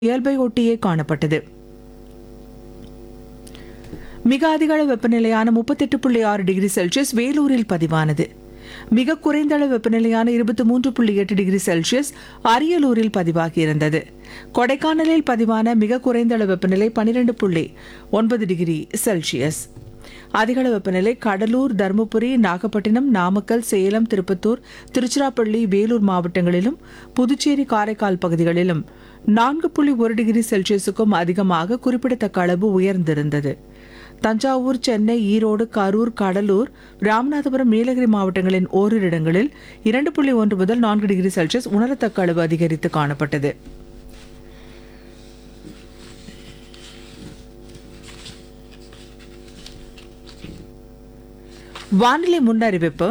இயல்பை ஒட்டியே காணப்பட்டது மிக அதிக அளவு வெப்பநிலையான முப்பத்தெட்டு புள்ளி ஆறு டிகிரி செல்சியஸ் வேலூரில் பதிவானது மிக குறைந்த அளவு வெப்பநிலையான இருபத்தி மூன்று புள்ளி எட்டு டிகிரி செல்சியஸ் அரியலூரில் பதிவாகியிருந்தது கொடைக்கானலில் பதிவான மிக குறைந்த அளவு வெப்பநிலை பனிரெண்டு புள்ளி ஒன்பது டிகிரி செல்சியஸ் அதிகள வெப்பநிலை கடலூர் தருமபுரி நாகப்பட்டினம் நாமக்கல் சேலம் திருப்பத்தூர் திருச்சிராப்பள்ளி வேலூர் மாவட்டங்களிலும் புதுச்சேரி காரைக்கால் பகுதிகளிலும் நான்கு புள்ளி ஒரு டிகிரி செல்சியஸுக்கும் அதிகமாக குறிப்பிடத்தக்க அளவு உயர்ந்திருந்தது தஞ்சாவூர் சென்னை ஈரோடு கரூர் கடலூர் ராமநாதபுரம் நீலகிரி மாவட்டங்களின் ஓரிரு இடங்களில் இரண்டு புள்ளி ஒன்று முதல் நான்கு டிகிரி செல்சியஸ் உணரத்தக்க அளவு அதிகரித்து காணப்பட்டது வானிலை முன்னறிவிப்பு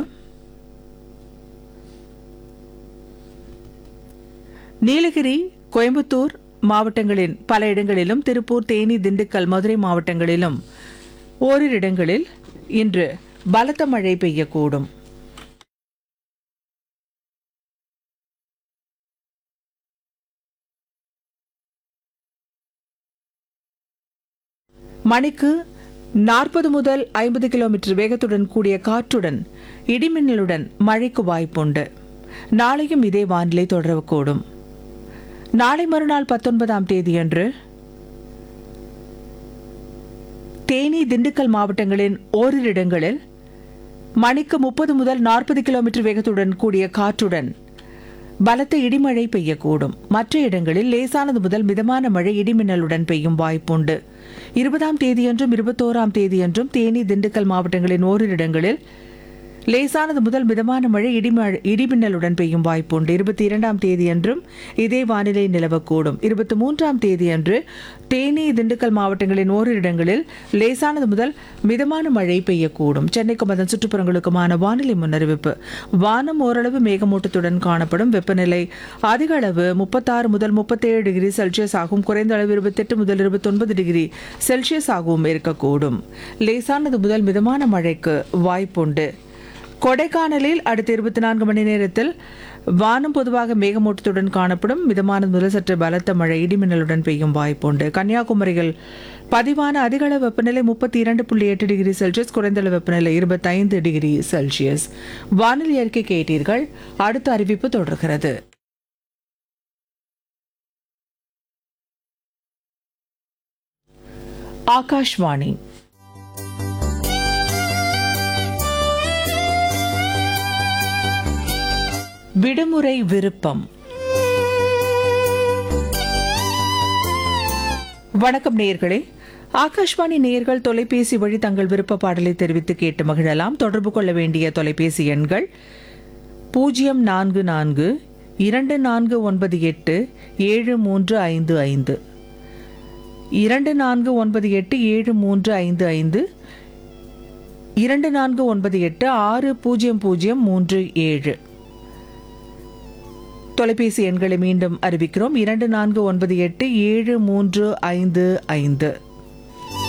நீலகிரி கோயம்புத்தூர் மாவட்டங்களின் பல இடங்களிலும் திருப்பூர் தேனி திண்டுக்கல் மதுரை மாவட்டங்களிலும் ஓரிரு இடங்களில் இன்று பலத்த மழை பெய்யக்கூடும் மணிக்கு நாற்பது முதல் ஐம்பது கிலோமீட்டர் வேகத்துடன் கூடிய காற்றுடன் இடிமின்னலுடன் மழைக்கு வாய்ப்புண்டு நாளையும் இதே வானிலை தொடரக்கூடும் நாளை மறுநாள் பத்தொன்பதாம் தேதியன்று தேனி திண்டுக்கல் மாவட்டங்களின் ஓரிரு இடங்களில் மணிக்கு முப்பது முதல் நாற்பது கிலோமீட்டர் வேகத்துடன் கூடிய காற்றுடன் பலத்த இடிமழை பெய்யக்கூடும் மற்ற இடங்களில் லேசானது முதல் மிதமான மழை இடிமின்னலுடன் பெய்யும் வாய்ப்புண்டு இருபதாம் தேதியன்றும் இருபத்தோராம் தேதியன்றும் தேனி திண்டுக்கல் மாவட்டங்களின் ஓரிரு இடங்களில் லேசானது முதல் மிதமான மழை இடிமழை இடிமின்னலுடன் பெய்யும் வாய்ப்புண்டு இருபத்தி இரண்டாம் தேதியன்றும் இதே வானிலை நிலவக்கூடும் இருபத்தி மூன்றாம் தேதியன்று தேனி திண்டுக்கல் மாவட்டங்களின் ஓரிரு இடங்களில் லேசானது முதல் மிதமான மழை பெய்யக்கூடும் சென்னைக்கும் அதன் சுற்றுப்புறங்களுக்குமான வானிலை முன்னறிவிப்பு வானம் ஓரளவு மேகமூட்டத்துடன் காணப்படும் வெப்பநிலை அதிக அளவு முப்பத்தாறு முதல் முப்பத்தேழு டிகிரி செல்சியஸ் ஆகும் குறைந்த அளவு இருபத்தெட்டு முதல் இருபத்தொன்பது டிகிரி செல்சியஸ் ஆகவும் இருக்கக்கூடும் லேசானது முதல் மிதமான மழைக்கு வாய்ப்புண்டு கொடைக்கானலில் அடுத்த இருபத்தி நான்கு மணி நேரத்தில் வானம் பொதுவாக மேகமூட்டத்துடன் காணப்படும் மிதமான முதல் சற்று பலத்த மழை இடிமின்னலுடன் பெய்யும் வாய்ப்புண்டு கன்னியாகுமரியில் பதிவான அதிகளவு வெப்பநிலை முப்பத்தி இரண்டு புள்ளி எட்டு டிகிரி செல்சியஸ் குறைந்தளவு வெப்பநிலை இருபத்தைந்து டிகிரி செல்சியஸ் வானிலை அறிக்கை கேட்டீர்கள் அடுத்த அறிவிப்பு தொடர்கிறது ஆகாஷ்வாணி விடுமுறை விருப்பம் வணக்கம் நேயர்களே ஆகாஷ்வாணி நேயர்கள் தொலைபேசி வழி தங்கள் விருப்ப பாடலை தெரிவித்து கேட்டு மகிழலாம் தொடர்பு கொள்ள வேண்டிய தொலைபேசி எண்கள் பூஜ்ஜியம் நான்கு நான்கு இரண்டு நான்கு ஒன்பது எட்டு ஏழு மூன்று ஐந்து ஐந்து இரண்டு நான்கு ஒன்பது எட்டு ஏழு மூன்று ஐந்து ஐந்து இரண்டு நான்கு ஒன்பது எட்டு ஆறு பூஜ்ஜியம் பூஜ்ஜியம் மூன்று ஏழு தொலைபேசி எண்களை மீண்டும் அறிவிக்கிறோம் இரண்டு நான்கு ஒன்பது எட்டு ஏழு மூன்று ஐந்து ஐந்து